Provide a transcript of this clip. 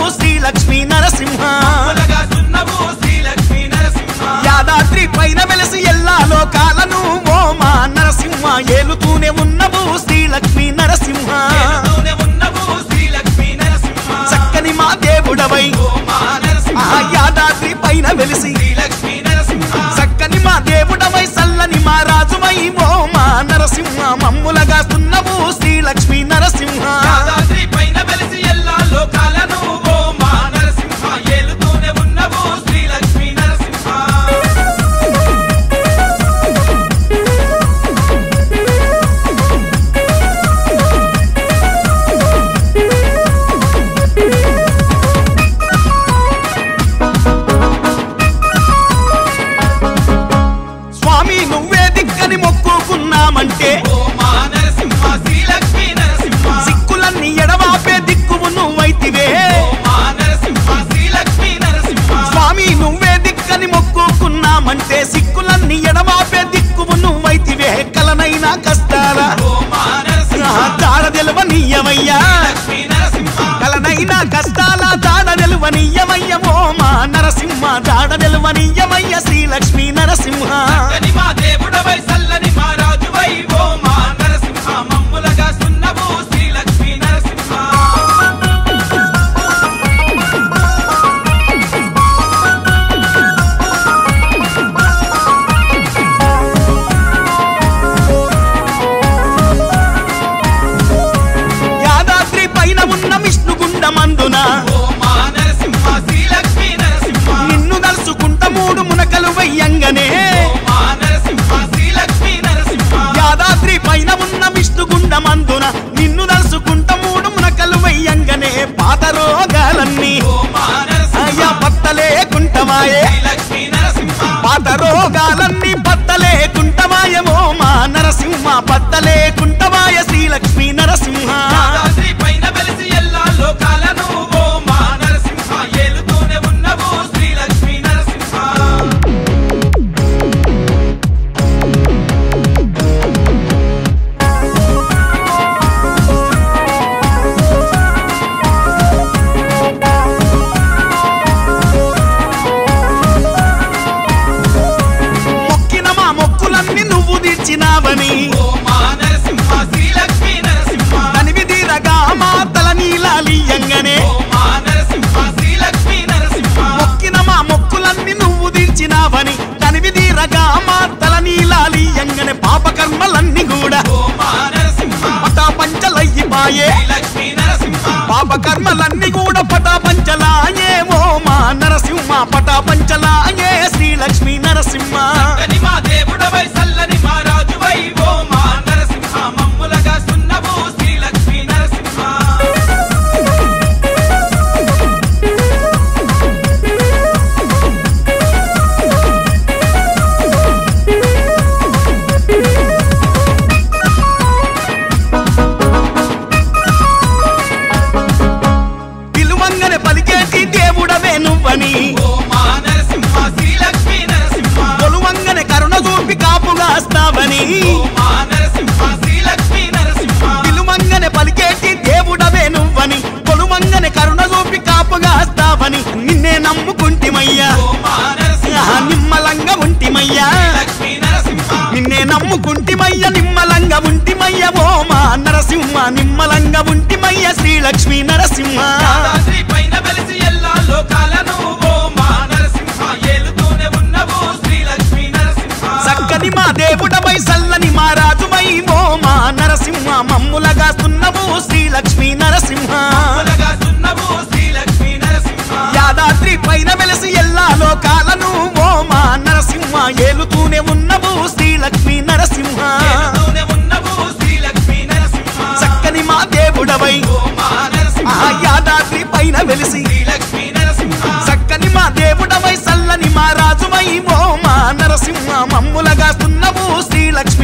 శ్రీ లక్ష్మీ నరసింహ మమ్మలగా సున్నవు శ్రీ లక్ష్మీ నరసింహ యాదాద్రి పైన వెలసి ఎల్లా లోకాలను ఓ మా నరసింహ ఏలుతూనే ఉన్నవు శ్రీ లక్ష్మీ నరసింహ ఏలుతూనే ఉన్నవు శ్రీ లక్ష్మీ నరసింహ చక్కని మా దేవుడవై ఓ మా నరసింహ ఆ యాదాద్రి పైన వెలిసి శ్రీ లక్ష్మీ నరసింహ చక్కని మా దేవుడవై సల్లని మా రాజువై ఓ మా నరసింహ మమ్ములగా సున్నవు శ్రీ లక్ష్మీ నరసింహ యాదాద్రి పైన వెలిసి ఎల్లా లోకాలను ఓ మా నరసింహ ఏలుతూనే ఉన్నవు శ్రీ లక్ష్మీ నరసింహ స్వామి నువ్వే దిక్కని మొక్కుకున్నామంటే ఓ మా నరసింహ శ్రీ లక్ష్మీ నరసింహ సిక్కులన్నీ ఎడవాపే దిక్కువు నువ్వైతివే ఓ మా నరసింహ శ్రీ లక్ష్మీ నరసింహ స్వామి నువ్వే దిక్కని మొక్కుకున్నామంటే సిక్కులన్నీ ఎడవాపే దిక్కువు నువ్వైతివే కలనైనా కష్టాల ఓ మా నరసింహ దాడ నిలవనీయమయ్యా లక్ష్మీ నరసింహ కలనైనా కష్టాల దాడ నిలవనీయమయ్య ఓ మా నరసింహ దాడ నిలవనీయమయ్య శ్రీ లక్ష్మీ నరసింహ చక్కని మా దేవుడవై సల్లని మా రాజువై ఓ మా నరసింహ మమ్ములగా సున్నవు శ్రీ లక్ష్మీ నరసింహ యాదాద్రి పైన ఉన్న విష్ణుగుండ మందున ఓ మా నరసింహ శ్రీ లక్ష్మీ నరసింహ నిన్ను దలుసుకుంట మూడు మునకలు వెయ్యంగనే ఓ మా నరసింహ శ్రీ లక్ష్మీ నరసింహ యాదాద్రి పైన ఉన్న విష్ణుగుండ మందున నిన్ను దలుసుకుంట మూడు మునకలు వెయ్యంగనే పాత రోగాలన్నీ ఓ మా నరసింహ అయ్యా పత్తలేకుంటమాయే శ్రీ లక్ష్మీ నరసింహ పాత రోగాలన్నీ పత్తలేకుంటమాయమో మా నరసింహ పత్తలేకుంటమాయ శ్రీ లక్ష్మీ నరసింహ యాదాద్రి పైన వెలిసి ఎల్లా లోకాలను ఓ మా నరసింహ ఏలుతూనే ఉన్నవు శ్రీ లక్ష్మీ నరసింహ మొక్కిన మా మొక్కులన్నీ నువ్వు తీర్చినావని ఓ మా నరసింహ శ్రీ లక్ష్మీ నరసింహ తనివి తీరగా మా తల నీలాలియంగనే ఓ మా నరసింహ శ్రీ లక్ష్మీ నరసింహ మొక్కిన మా మొక్కులన్నీ నువ్వు తీర్చినావని తనివి తీరగా మా తల నీలాలియంగనే పాపకర్మలన్నీ కూడా ఓ మా నరసింహ పటా పంచలయ్యిపాయే శ్రీ లక్ష్మీ నరసింహ పాపకర్మలన్నీ కూడా పటా పంచలాయే ఓ మా నరసింహ పటా పంచలాయే శ్రీ లక్ష్మీ నరసింహ చక్కని మా దేవుడవై సల్లని మా రాజువై ఓ మా నరసింహ మమ్ములగా సున్నవు శ్రీ లక్ష్మీ నరసింహ పిలువంగనే పలికేటి దేవుడవే నువ్వని ఓ మా నరసింహ శ్రీ లక్ష్మీ నరసింహ కొలువంగనే కరుణ చూపి కాపుగాస్తావని ఓ మా నరసింహ శ్రీ లక్ష్మీ నరసింహ పిలువంగనే పలికేటి దేవుడవే నువ్వని కొలువంగనే కరుణ చూపి కాపుగాస్తావని నిన్నే నమ్ముకుంటిమయ్యా ఓ మా నరసింహ ఆహా, నిమ్మలంగా ఉంటిమయ్యా లక్ష్మీ నరసింహ నిన్నే నమ్ముకుంటిమయ్య నిమ్మలంగా ఉంటిమయ్య ఓ మా నరసింహ నిమ్మలంగా ఉంటిమయ్య శ్రీ లక్ష్మీ నరసింహ యాదాద్రి పైన వెలిసి ఎల్లా లోకాలను ఓ మా నరసింహ ఏలుతూనే ఉన్నవు శ్రీ లక్ష్మీ నరసింహ చక్కని మా దేవుడవై సల్లని మా రాజువై ఓ మా నరసింహ మమ్ములగా సున్నవు శ్రీ లక్ష్మీ నరసింహ మమ్ములగా సున్నవు శ్రీ లక్ష్మీ నరసింహ యాదాద్రి పైన వెలసి ఎల్లా లోకాలను ఓ మా నరసింహ ఏలుతూనే ఉన్నవు శ్రీ లక్ష్మీ నరసింహ ఏలుతూనే ఉన్నవు శ్రీ లక్ష్మీ నరసింహ చక్కని మా దేవుడవై ఓ మా నరసింహ ఆ యాదాద్రి పైన వెలిసి శ్రీ లక్ష్మీ నరసింహ చక్కని మా దేవుడవై సల్లని మా రాజువై ఓ మా నరసింహ మమ్ములగా సున్నవు శ్రీ లక్ష్మీ